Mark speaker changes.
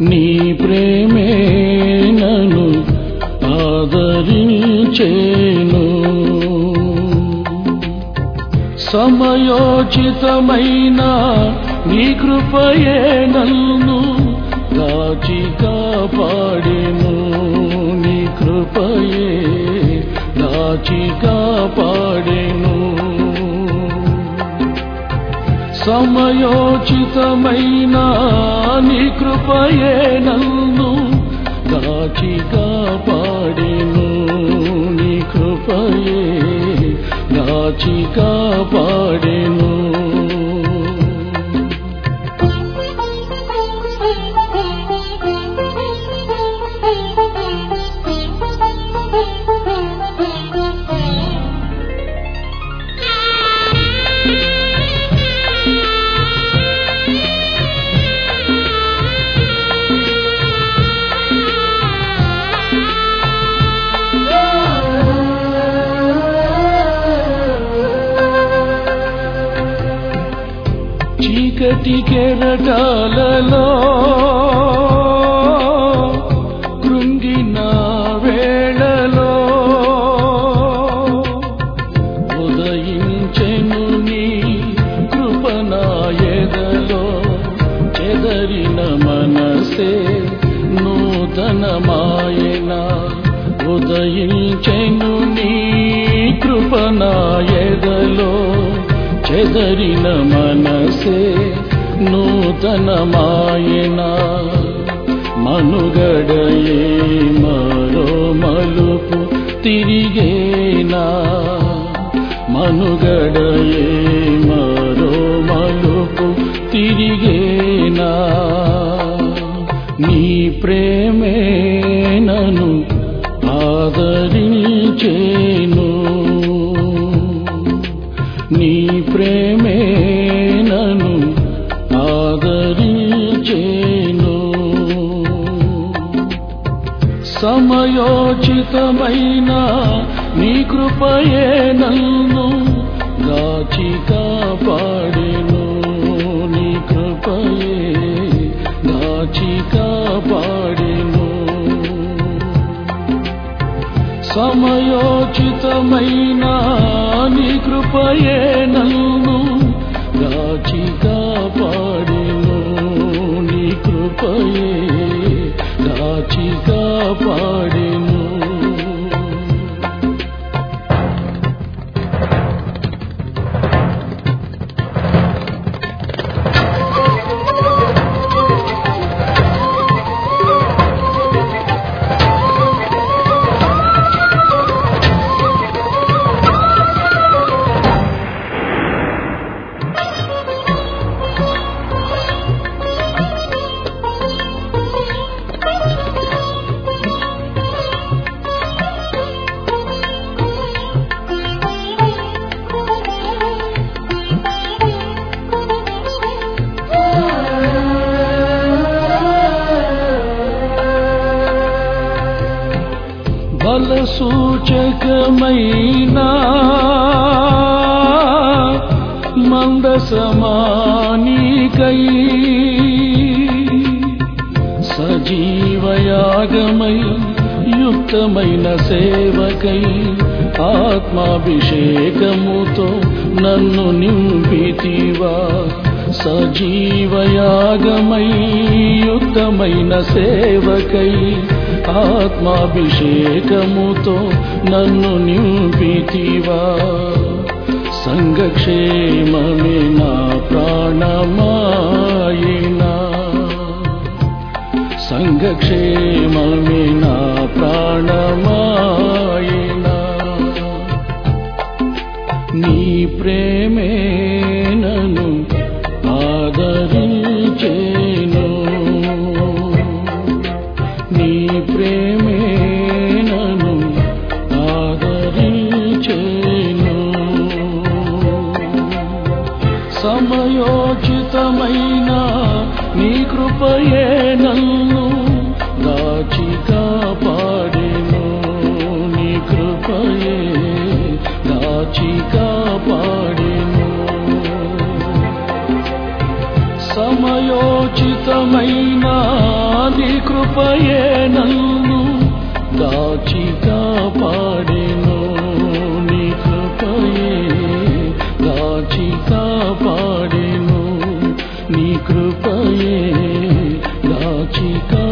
Speaker 1: నీ ప్రేమే నన్ను ఆదరించేను సమయోచితమైన నీ కృపయే నన్ను దాచి కాపాడెను నీ కృపయే దాచి కాపాడెను సమయోచితమైన నీ కృపయే నన్ను దాచి కాపాడెను నీ కృపయే దాచి కాపాడెను చీకటి కెరటాలలో కృంగిన వేళలో ఉదయించెను నీ కృపనాయదలో చెదరిన మనసే నూతనమాయన ఉదయించెను నీ కృపనాయదలో చెదరిన మనసే నూతనమాయన మనుగడయే మరో మలుపు తిరిగేనా మనుగడయే మరో మలుపు తిరిగేనా నీ ప్రేమే నను ఆదరించేను నీ ప్రేమే నను ఆదరించేను సమయోచితమైన నీ కృపయే నన్ను దాచి కాపాడెను నీ కృపయే దాచి కాపాడెను సమయోచితమైన నీ కృపయే నన్ను దాచి కాపాడెను నీ కృపయే దాచి కాపాడెను బల సూచకమైన మందసమానికై సజీవయాగమై యుక్తమైన సేవకై ఆత్మాభిషేకముతో నన్ను నింపితివా సజీవయాగమై యుక్తమైన సేవకై ఆత్మాభిషేకముతో నన్ను నింపితివా సంఘక్షేమమే నా ప్రాణమాయినా సంఘక్షేమమే నా ప్రాణమాయినా నీ ప్రేమే నను ఆదరించేను నీ ప్రేమే నను ఆదరించేను సమయోచితమైన నీ కృపయే నన్ను దాచి కాపాడెను నీ కృపయే దాచి కాపాడెను సమయోచితమైన నీ కృపయే నన్ను దాచి కాపాడెను నీ కృపయే దాచి కాపాడెను నీ కృపయే దాచి కాపాడెను